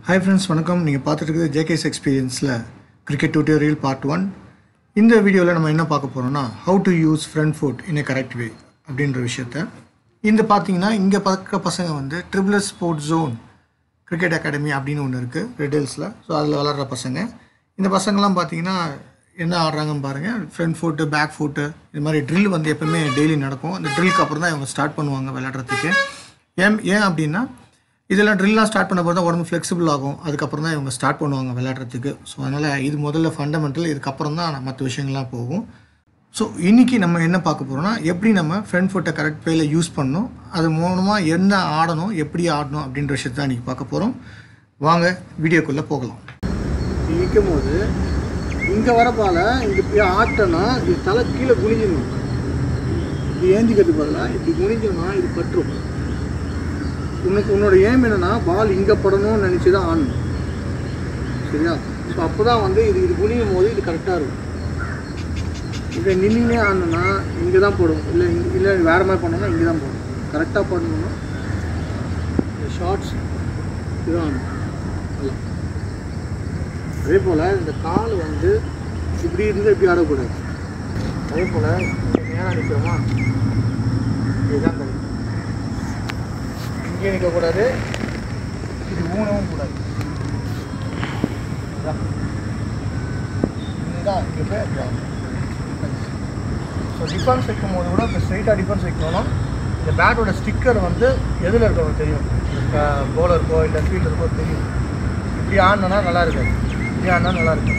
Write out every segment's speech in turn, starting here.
Hi friends வணக்கம் நீங்கள் பார்த்துட்டு இருக்குது ஜேகேஸ் எக்ஸ்பீரியன்ஸில் கிரிக்கெட் டியூட்டோரியல் பார்ட் ஒன் இந்த வீடியோவில் நம்ம என்ன பார்க்க போகிறோம்னா how to use front foot in a correct way அப்படின்ற விஷயத்த இந்த பார்த்தீங்கன்னா இங்கே பார்க்குற பசங்க வந்து triples sports zone cricket academy அப்படின்னு ஒன்று இருக்குது ரெட் ஹில்ஸில் ஸோ அதில் விளாட்ற பசங்க இந்த பசங்கள்லாம் பார்த்தீங்கன்னா என்ன ஆடுறாங்கன்னு பாருங்கள் ஃப்ரண்ட் ஃபுட்டு பேக் ஃபுட்டு இது மாதிரி ட்ரில் வந்து எப்பவுமே டெய்லி நடக்கும் அந்த ட்ரில்க்கு அப்புறம் தான் இவங்க ஸ்டார்ட் பண்ணுவாங்க விளையாடுறதுக்கு ஏன் ஏன் அப்படின்னா இதெல்லாம் ட்ரில்லாம் ஸ்டார்ட் பண்ண போது தான் உடம்பு ஃப்ளெக்சிபிள் ஆகும் அதுக்கப்புறம் தான் இவங்க ஸ்டார்ட் பண்ணுவாங்க விளையாடுறதுக்கு ஸோ அதனால் இது முதல்ல ஃபண்டமெண்டல் இதுக்கப்புறம் தான் மற்ற விஷயங்கள்லாம் போகும் ஸோ இன்றைக்கி நம்ம என்ன பார்க்க போகிறோம்னா எப்படி நம்ம ஃப்ரண்ட் ஃபுட்டை கரெக்ட் வேல யூஸ் பண்ணணும் அது மூலமாக என்ன ஆடணும் எப்படி ஆடணும் அப்படின்ற விஷயத்தை தான் இன்றைக்கி பார்க்க போகிறோம் வாங்க வீடியோக்குள்ளே போகலாம் நிற்கும் போது இங்கே வரப்பால இங்கே போய் ஆட்டனா இது தலை கீழே குனிஞ்சிடணும் இது ஏந்திக்கிறதுக்கு பதிலாக இப்படி குனிஞ்சோம்னா இது பற்றும் உனக்கு உன்னோட ஏம் என்னன்னா பால் இங்கே படணும்னு நினச்சி தான் ஆடணும் சரியா ஸோ அப்போ தான் வந்து இது இது குனியும் போது இது கரெக்டாக இருக்கும் இதை நின்றுனே ஆடணும்னா இங்கே தான் போடும் இல்லை இங்க இல்லை வேறு மாதிரி பண்ணணும்னா இங்கே தான் போடும் கரெக்டாக பண்ணணும்னா இந்த ஷார்ட்ஸ் இதுதான் ஆடணும் நல்லா அதே போல் இந்த கால் வந்து இப்படி இருந்து இப்படி ஆடக்கூடாது அதே போல் இங்கே நேராக நிற்கிறோமா இதுதான் கை இங்கே நிற்கக்கூடாது இது ஊனவும் கூடாது இதுதான். இதுதான் இங்கே போய் அப்படி ஆடணும் ஸோ டிஃபென்ஸ் வைக்கும் போது கூட இப்போ ஸ்ட்ரைட்டாக டிஃபென்ஸ் வைக்கணும் இந்த பேட்டோட ஸ்டிக்கர் வந்து எதில் இருக்கணும் தெரியும் போலருக்கோ இல்லை ஃபீல்டருக்கோ தெரியும் இப்படி ஆடினா நல்லா இருக்காது இப்படி ஆடினா நல்லா இருக்கும்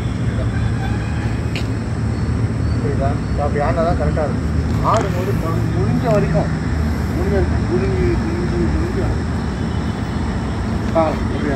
புரியுதா ஸோ அப்படி ஆடினா தான் கரெக்டாக இருக்கும் ஆடும்போது மு- முடிஞ்ச வரைக்கும் முடிஞ்ச வரைக்கும் குனிஞ்சு குனிஞ்சு குனிஞ்சு ஆடு. கால் அப்படியா